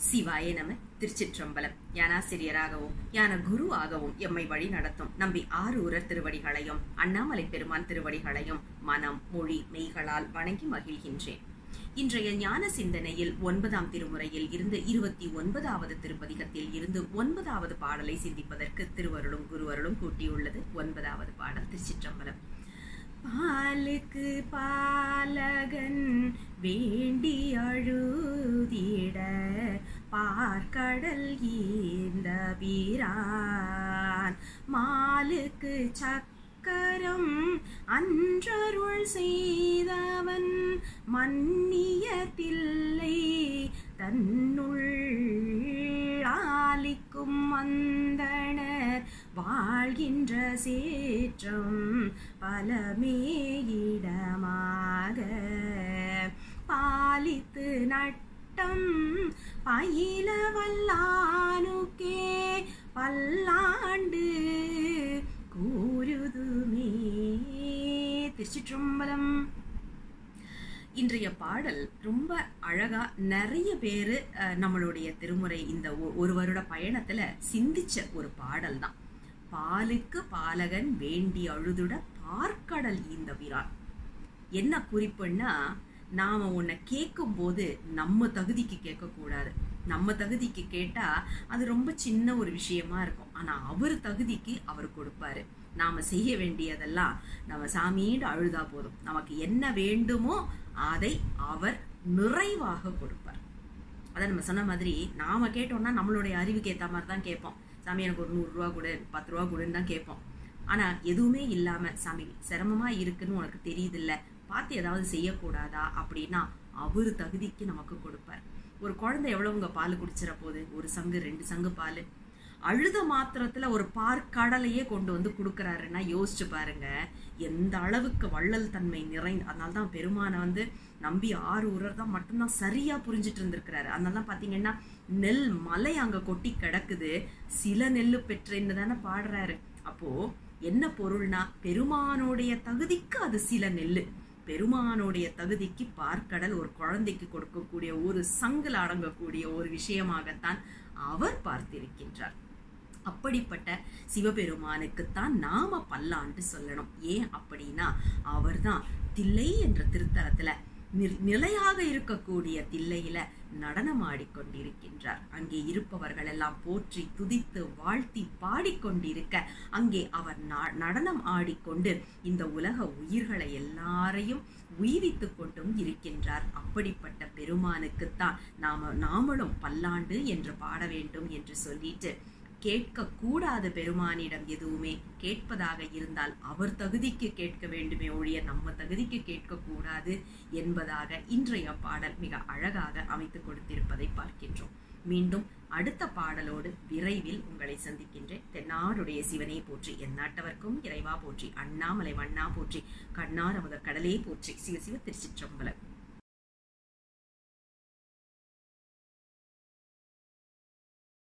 சிவாய நம திருச்சிற்றம்பலம் ஞானாசிரியராகவும் ஞான குருவாகவும் எம்மை வழி நடத்தும் நம்பி ஆரூரர் திருவடிகளையும் அண்ணாமலை பெருமான் திருவடிகளையும் மனம் மொழி மெய்களால் வணங்கி மகிழ்கின்றேன் இன்றைய ஞான சிந்தனையில் ஒன்பதாம் திருமுறையில் இருந்து இருபத்தி ஒன்பதாவது திருப்பதிகத்தில் இருந்து ஒன்பதாவது பாடலை சிந்திப்பதற்கு திருவருளும் குருவருளும் கூட்டியுள்ளது ஒன்பதாவது பாடல் திருச்சிற்றம்பலம் பாலுக்கு பாலகன் வேண்டி அழுதிட பார்க்கடல் ஈந்த வீரான் மாலுக்கு சக்கரம் அன்றருள் செய்தவன் மன்னிய தில்லை தன்னுள் ஆலிக்கும் மந்தனர் வாழ்கின்ற சேற்றம் பலமேயிடமாக பாலித்து நட்டம் பயில வல்லானுக்கே பல்லாண்டு கூறுதுமே திருச்சிற்றம்பலம் இன்றைய பாடல் ரொம்ப அழகா நிறைய பேரு அஹ், நம்மளுடைய திருமுறை இந்த ஒ- ஒரு வருட பயணத்துல சிந்திச்ச ஒரு பாடல் தான் பாலுக்கு பாலகன் வேண்டி அழுதுட பார்க்கடல் ஈந்த வீரான் என்ன குறிப்புன்னா நாம உன்னை கேட்கும் போது நம்ம தகுதிக்கு கேட்க கூடாது நம்ம தகுதிக்கு கேட்டா அது ரொம்ப சின்ன ஒரு விஷயமா இருக்கும் ஆனா அவர் தகுதிக்கு அவர் கொடுப்பாரு நாம செய்ய வேண்டியதெல்லாம் நம்ம சாமின்னு அழுதா போதும் நமக்கு என்ன வேண்டுமோ அதை அவர் நிறைவாக கொடுப்பார் அதான் நம்ம சொன்ன மாதிரி நாம கேட்டோம்னா நம்மளுடைய அறிவுக்கு ஏத்த மாதிரி தான் கேட்போம் சாமி எனக்கு ஒரு நூறு ரூபா கொடு பத்து ரூபா கொடுன்னு தான் கேட்போம் ஆனா எதுவுமே இல்லாம சாமி சிரமமா இருக்குன்னு உனக்கு தெரியுதுல்ல பார்த்து ஏதாவது செய்யக்கூடாதா அப்படின்னா அவரு தகுதிக்கு நமக்கு கொடுப்பார் ஒரு குழந்தை எவ்வளவுங்க பால் குடிச்சிட போகுது ஒரு சங்கு ரெண்டு சங்கு பால் அழுத மாத்திரத்துல ஒரு பார்க்கடலையே கொண்டு வந்து கொடுக்கறாருன்னா யோசிச்சு பாருங்க எந்த அளவுக்கு வள்ளல் தன்மை நிறைந்த அதனால தான் பெருமானை வந்து நம்பி ஆறு ஊரர் தான் மட்டும்தான் சரியா புரிஞ்சிட்டு இருந்திருக்கிறாரு அதனால தான் பாத்தீங்கன்னா நெல் மலை அங்க கொட்டி கிடக்குது சில நெல்லு பெற்றேன்னு தானே பாடுறாரு அப்போ என்ன பொருள்னா பெருமானுடைய தகுதிக்கு அது சில நெல்லு பெருமானுடைய தகுதிக்கு பார்க்கடல் ஒரு குழந்தைக்கு கொடுக்கக்கூடிய ஒரு சங்கில் அடங்கக்கூடிய ஒரு விஷயமாகத்தான் அவர் பார்த்திருக்கின்றார் அப்படிப்பட்ட சிவபெருமானுக்குத்தான் நாம பல்லாண்டு சொல்லணும் ஏன் அப்படின்னா அவர்தான் தில்லை என்ற திருத்தலத்துல நிர்- நிலையாக இருக்கக்கூடிய தில்லையில நடனம் ஆடிக்கொண்டிருக்கின்றார் அங்கே இருப்பவர்கள் எல்லாம் போற்றி துதித்து வாழ்த்தி பாடிக்கொண்டிருக்க அங்கே அவர் நா- நடனம் ஆடிக்கொண்டு இந்த உலக உயிர்களை எல்லாரையும் உயிரித்துக் கொண்டும் இருக்கின்றார் அப்படிப்பட்ட பெருமானுக்குத்தான் நாம நாமளும் பல்லாண்டு என்று பாட வேண்டும் என்று சொல்லிட்டு கேட்க கூடாத பெருமானிடம் எதுவுமே கேட்பதாக இருந்தால் அவர் தகுதிக்கு கேட்க வேண்டுமே ஒழிய நம்ம தகுதிக்கு கேட்க கூடாது என்பதாக இன்றைய பாடல் மிக அழகாக அமைத்துக் கொடுத்திருப்பதை பார்க்கின்றோம் மீண்டும் அடுத்த பாடலோடு விரைவில் உங்களை சந்திக்கின்றேன் தென்னாடுடைய சிவனை போற்றி எந்நாட்டவர்க்கும் இறைவா போற்றி அண்ணாமலை வண்ணா போற்றி கண்ணார் அமுத கடலே போற்றி சிவ சிவ திருச்சிற்றம்பலம்